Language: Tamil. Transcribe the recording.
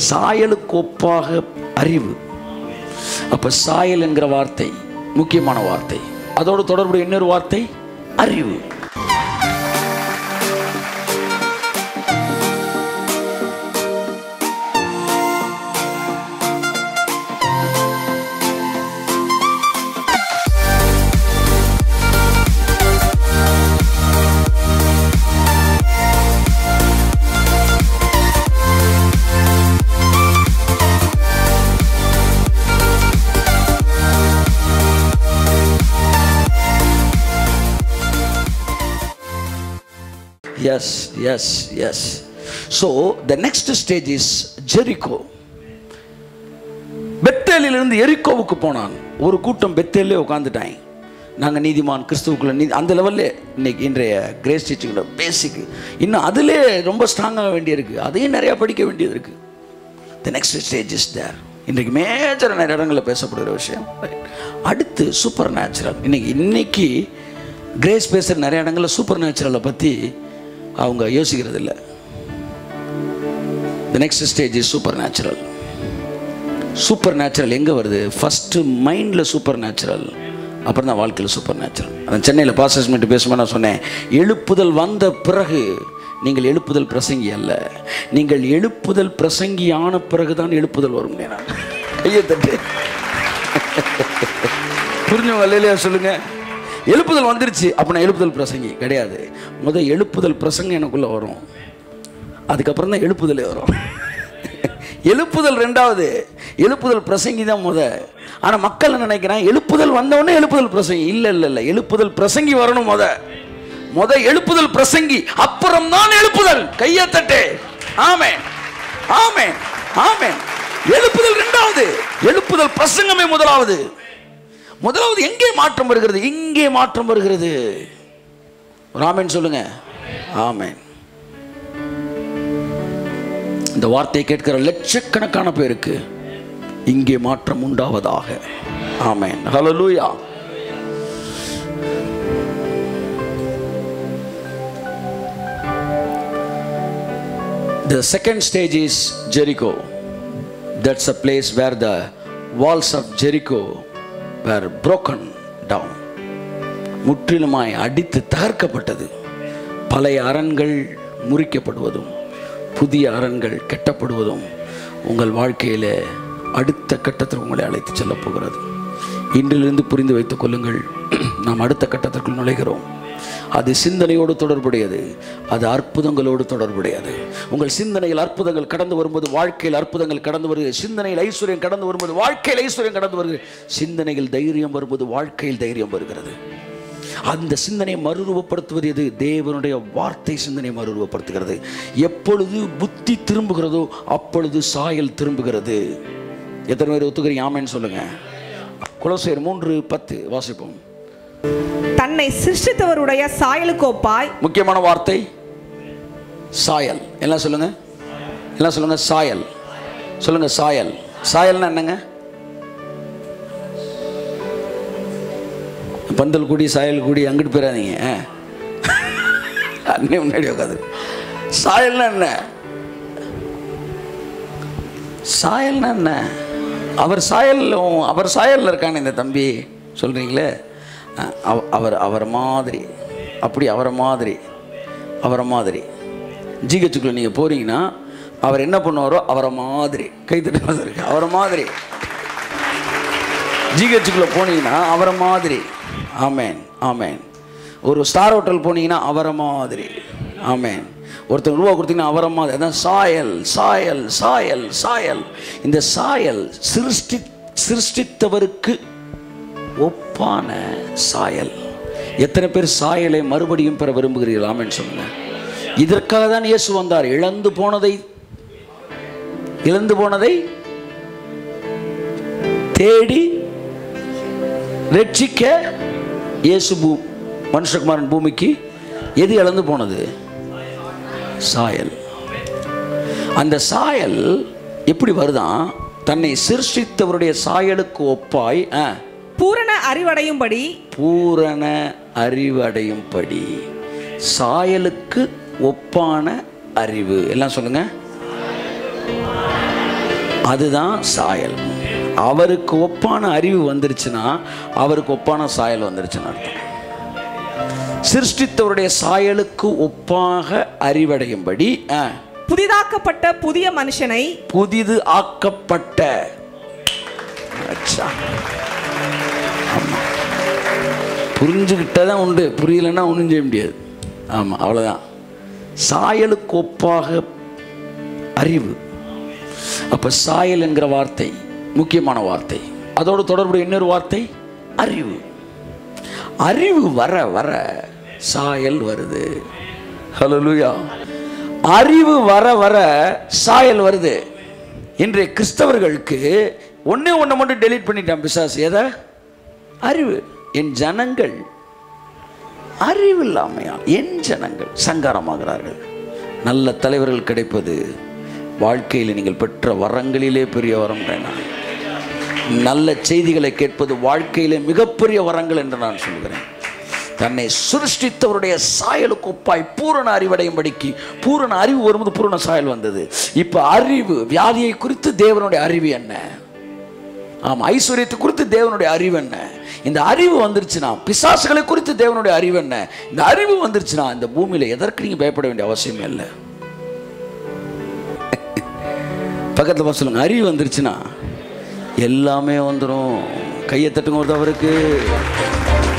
சாயலுக்கு ஒப்பாக அறிவு அப்ப சாயல் என்கிற வார்த்தை முக்கியமான வார்த்தை அதோடு தொடர்புடைய இன்னொரு வார்த்தை அறிவு yes yes yes so the next stage is Jericho பெத்தேலிலிருந்து எரிக்கோவுக்கு போனான் ஒரு கூட்டம் பெத்தேலே உட்காந்துட்டாங்க நாங்கள் நீதிமான் கிறிஸ்துவுக்குள்ள நீதி அந்த லெவல்ல இன்னைக்கு இன்றைய கிரேஸ் டீச்சிங்கோட பேசிக் இன்னும் அதிலே ரொம்ப ஸ்ட்ராங்காக வேண்டியிருக்கு அதையும் நிறையா படிக்க வேண்டியது இருக்குது the next stage is there இன்றைக்கு மேஜர் நிறைய இடங்களில் பேசப்படுகிற விஷயம் அடுத்து சூப்பர் நேச்சுரல் இன்னைக்கு இன்னைக்கு கிரேஸ் பேசுகிற நிறைய இடங்களில் சூப்பர் நேச்சுரலை பற்றி அவங்க யோசிக்கிறது இல்லை the next stage is super natural super natural எங்கே வருது ஃபஸ்ட்டு மைண்டில் சூப்பர் நேச்சுரல் அப்புறம் தான் வாழ்க்கையில் சூப்பர் நேச்சுரல் அந்த சென்னையில் பாசஸ் மீட்டு பேசும்போது நான் சொன்னேன் எழுப்புதல் வந்த பிறகு நீங்கள் எழுப்புதல் பிரசங்கி அல்ல நீங்கள் எழுப்புதல் பிரசங்கி ஆன பிறகு தான் எழுப்புதல் வரும் நான் கையை தட்டு புரிஞ்சவங்க இல்லையா சொல்லுங்க எழுப்புதல் வந்துருச்சு அப்போ நான் எழுப்புதல் பிரசங்கி கிடையாது முதல் எழுப்புதல் பிரசங்கம் எனக்குள்ளே வரும் அதுக்கப்புறம் தான் எழுப்புதலே வரும் எழுப்புதல் ரெண்டாவது எழுப்புதல் பிரசங்கி தான் முத ஆனால் மக்கள் என்ன நினைக்கிறான் எழுப்புதல் வந்தவொடனே எழுப்புதல் பிரசங்கி இல்லை இல்லை இல்லை எழுப்புதல் பிரசங்கி வரணும் முத முத எழுப்புதல் பிரசங்கி அப்புறம் தான் எழுப்புதல் கையை தட்டு ஆமே ஆமே ஆமே எழுப்புதல் ரெண்டாவது எழுப்புதல் பிரசங்கமே முதலாவது முதலாவது எங்கே மாற்றம் வருகிறது இங்கே மாற்றம் வருகிறது ராமேன் சொல்லுங்க ஆமேன் இந்த வார்த்தையை கேட்கிற லட்சக்கணக்கான பேருக்கு இங்கே மாற்றம் உண்டாவதாக ஆமேன் ஹalleluya The second stage is Jericho. That's a place where the walls of Jericho were broken down. முற்றிலுமாய் அடித்து தகர்க்கப்பட்டது பழைய அரண்கள் முறிக்கப்படுவதும் புதிய அரண்கள் கட்டப்படுவதும் உங்கள் வாழ்க்கையில் அடுத்த கட்டத்தில் உங்களை அழைத்து செல்லப் போகிறது இன்றிலிருந்து புரிந்து வைத்துக் கொள்ளுங்கள் நாம் அடுத்த கட்டத்திற்குள் நுழைகிறோம் அது சிந்தனையோடு தொடர்புடையது அது அற்புதங்களோடு தொடர்புடையது உங்கள் சிந்தனையில் அற்புதங்கள் கடந்து வரும்போது வாழ்க்கையில் அற்புதங்கள் கடந்து வருகிறது சிந்தனையில் ஐஸ்வர்யம் கடந்து வரும்போது வாழ்க்கையில் ஐஸ்வர்யம் கடந்து வருகிறது சிந்தனையில் தைரியம் வரும்போது வாழ்க்கையில் தைரியம் வருகிறது அந்த சிந்தனையை மறுரூபப்படுத்துவது எது தேவனுடைய வார்த்தை சிந்தனையை மறுரூபப்படுத்துகிறது எப்பொழுது புத்தி திரும்புகிறதோ அப்பொழுது சாயல் திரும்புகிறது எத்தனை பேர் ஒத்துக்கிறீங்க ஆமேன்னு சொல்லுங்க குலசேர் மூன்று பத்து வாசிப்போம் தன்னை சிருஷ்டித்தவருடைய சாயலுக்கு ஒப்பாய் முக்கியமான வார்த்தை சாயல் எல்லாம் சொல்லுங்க எல்லாம் சொல்லுங்க சாயல் சொல்லுங்க சாயல் சாயல்னா என்னங்க பந்தல் கூடி சாயல் கூடி அங்கிட்டு போயிடாதீங்க அன்னே முன்னாடி உட்காது சாயல்னா என்ன சாயல்னா என்ன அவர் சாயல் அவர் சாயலில் இருக்கானே இந்த தம்பி சொல்கிறீங்களே அஹ், அவ- அவர் அவர் மாதிரி அப்படி அவரை மாதிரி அவரை மாதிரி ஜிஹெச்சுக்குள்ளே நீங்கள் போகிறீங்கன்னா அவர் என்ன பண்ணுவாரோ அவரை மாதிரி கைத்தட்டு இருக்கு அவரை மாதிரி ஜிஹெச்சுக்குள்ளே போனீங்கன்னா அவரை மாதிரி ஆமேன் ஆமேன் ஒரு ஸ்டார் ஹோட்டல் போனீங்கன்னா அவரை மாதிரி ஆமேன் ஒருத்தர் ரூபா கொடுத்தீங்கன்னா அவரை மாதிரி அதான் சாயல் சாயல் சாயல் சாயல் இந்த சாயல் சிருஷ்டி சிருஷ்டித்தவருக்கு ஒப்பான சாயல் எத்தனை பேர் சாயலை மறுபடியும் பெற விரும்புகிறீர்கள் ஆமேன்னு சொல்லுங்க இதற்காக தான் இயேசு வந்தார் இழந்து போனதை இழந்து போனதை தேடி ரட்சிக்க இயேசு பூ மனுஷகுமாரன் பூமிக்கு எது இழந்து போனது சாயல் அந்த சாயல் எப்படி வருதான் தன்னை சிருஷ்டித்தவருடைய சாயலுக்கு ஒப்பாய் ஆ, பூரண அறிவடையும்படி பூரண அறிவடையும்படி சாயலுக்கு ஒப்பான அறிவு எல்லாம் சொல்லுங்க அதுதான் சாயல் அவருக்கு ஒப்பான அறிவு வந்துருச்சுன்னா அவருக்கு ஒப்பான சாயல் வந்துருச்சுன்னு அர்த்தம் சிருஷ்டித்தவருடைய சாயலுக்கு ஒப்பாக அறிவடையும்படி ஆ, புதிதாக்கப்பட்ட புதிய மனுஷனை புதிது ஆக்கப்பட்ட அச்சா. ஆமா. புரிஞ்சுக்கிட்டதான் உண்டு புரியலைன்னா ஒன்றும் செய்ய முடியாது ஆமாம் அவ்வளோதான் சாயலுக்கு ஒப்பாக அறிவு அப்போ சாயல் என்கிற வார்த்தை முக்கியமான வார்த்தை அதோடு தொடர்புடைய இன்னொரு வார்த்தை அறிவு அறிவு வர வர சாயல் வருது ஹalleluya அறிவு வர வர சாயல் வருது இன்றைய கிறிஸ்தவர்களுக்கு ஒண்ணே ஒண்ணை மட்டும் டெலீட் பண்ணிட்டான் பிசாசு எதை அறிவு என் ஜனங்கள் அறிவு இல்லாமையால் என் ஜனங்கள் சங்காரமாகிறார்கள் நல்ல தலைவர்கள் கிடைப்பது வாழ்க்கையில் நீங்கள் பெற்ற வரங்களிலே பெரிய வரம் நான் நல்ல செய்திகளை கேட்பது வாழ்க்கையிலே மிகப்பெரிய வரங்கள் என்று நான் சொல்கிறேன் தன்னை சிருஷ்டித்தவருடைய சாயலுக்கு ஒப்பாய் பூரண அறிவடையும்படிக்கு பூரண அறிவு வரும்போது பூரண சாயல் வந்தது இப்போ அறிவு வியாதியை குறித்து தேவனுடைய அறிவு என்ன ஆமாம் ஐஸ்வர்யத்தை குறித்து தேவனுடைய அறிவு என்ன இந்த அறிவு வந்துருச்சுன்னா பிசாசுகளை குறித்து தேவனுடைய அறிவு என்ன இந்த அறிவு வந்துருச்சுன்னா இந்த பூமியில எதற்கு நீங்க பயப்பட வேண்டிய அவசியமே இல்லை பக்கத்தில் பார்த்து சொல்லுங்க அறிவு வந்துருச்சுன்னா எல்லாமே வந்துடும் கையை தட்டுங்க ஒரு தவறுக்கு